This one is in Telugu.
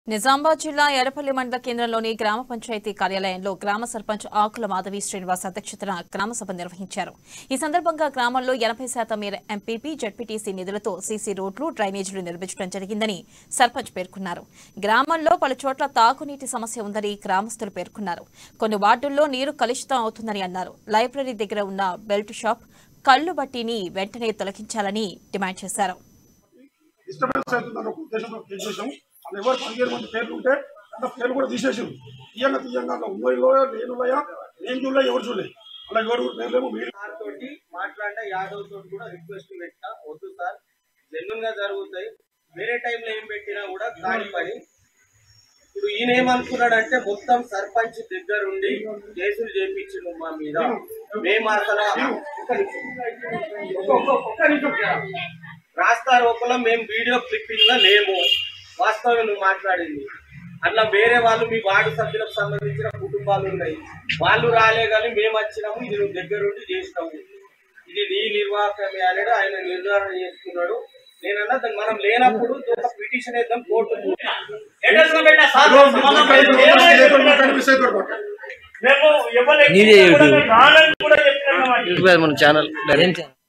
నిజామాబాద్ జిల్లా ఎడపల్లి మండల కేంద్రంలోని గ్రామ పంచాయతీ కార్యాలయంలో గ్రామ సర్పంచ్ ఆకుల మాధవి శ్రీనివాస్ అధ్యక్షతన గ్రామ సభ నిర్వహించారు ఈ సందర్భంగా గ్రామంలో ఎనభై శాతం మేర ఎంపీపీ జడ్పీటీసీ నిధులతో సీసీ రోడ్లు డ్రైనేజీలు నిర్మించడం జరిగిందని సర్పంచ్ పేర్కొన్నారు గ్రామంలో పలు చోట్ల తాగునీటి సమస్య ఉందని గ్రామస్తులు పేర్కొన్నారు కొన్ని వార్డుల్లో నీరు కలుషితం అవుతుందని అన్నారు లైబ్రరీ దగ్గర ఉన్న బెల్ట్ షాప్ కళ్లు బట్టిని వెంటనే తొలగించాలని డిమాండ్ చేశారు డిస్టర్బెన్స్ అవుతుందని ఒక ఉద్దేశంతో కేసు చేసాం అది ఎవరు పదిహేను మంది పేర్లు ఉంటే అంత పేర్లు కూడా తీసేసారు తీయంగా తీయంగా ఉన్నాయో లేనున్నాయా నేను చూడలే ఎవరు చూడలేదు అలా ఎవరు పేర్లేమో మీరు సార్ తోటి మాట్లాడిన యాదవ్ తోటి కూడా రిక్వెస్ట్ పెట్టినా వద్దు సార్ జెన్యున్ గా జరుగుతాయి వేరే టైంలో ఏం పెట్టినా కూడా కాని పని ఇప్పుడు ఈయన ఏమనుకున్నాడంటే మొత్తం సర్పంచ్ దగ్గరుండి కేసులు చేపించిండు మా మీద మేము అసలు ఒక్క నిమిషం. ఒక్క- ఒక్క- ఒక్క నిమిషం. రాస్తారు ఒకలా మేము వీడియో క్లిప్పింగ్ లో లేము వాస్తవం నువ్వు మాట్లాడింది అట్లా వేరే వాళ్ళు మీ వార్డు సభ్యులకు సంబంధించిన కుటుంబాలు ఉన్నాయి వాళ్ళు రాలే కానీ మేము వచ్చినాము ఇది నువ్వు దగ్గరుండి చేసినాము ఇది నీ నిర్వాహకమే అనేది ఆయన నిర్ధారణ చేసుకున్నాడు నేనన్నా దాన్ని మనం లేనప్పుడు ఒక పిటిషన్ వేద్దాం కోర్టు కనిపిస్తే దొరకదు. మేము ఎవరు నీదే యూట్యూబ్. రానని కూడా చెప్పినాం యూట్యూబ్ మన ఛానల్